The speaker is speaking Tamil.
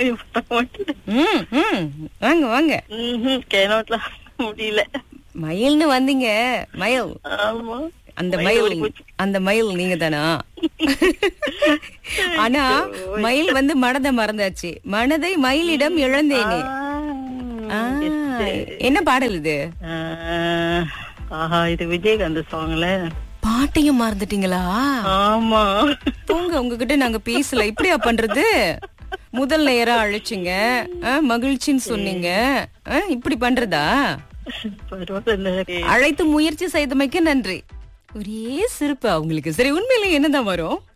ம் ம் வாங்க வாங்க கேனோட்ல முடியல மயில்னு வந்தீங்க மயில் ஆமா அந்த மயில் மயில் ஓடி போச்சு. அந்த மயில் நீங்க தானா ஆனா மயில் வந்து மனதை மறந்தாச்சு மனதை மயிலிடம் இழந்தேனே ஆ, என்ன பாடல் இது ஆஹ், ஆஹா இது விஜயகாந்த் சாங்ல பாட்டையும் மறந்துட்டீங்களா ஆமா போங்க உங்ககிட்ட நாங்க பேசல இப்படியா பண்றது முதல் நேரம் அழைச்சிங்க ஆ, மகிழ்ச்சின்னு சொன்னீங்க ஆ, இப்படி பண்றதா பரவாயில்ல அழைத்து முயற்சி செய்தமைக்கு நன்றி ஒரே சிரிப்பு அவங்களுக்கு சரி உண்மையில என்னதான் வரும்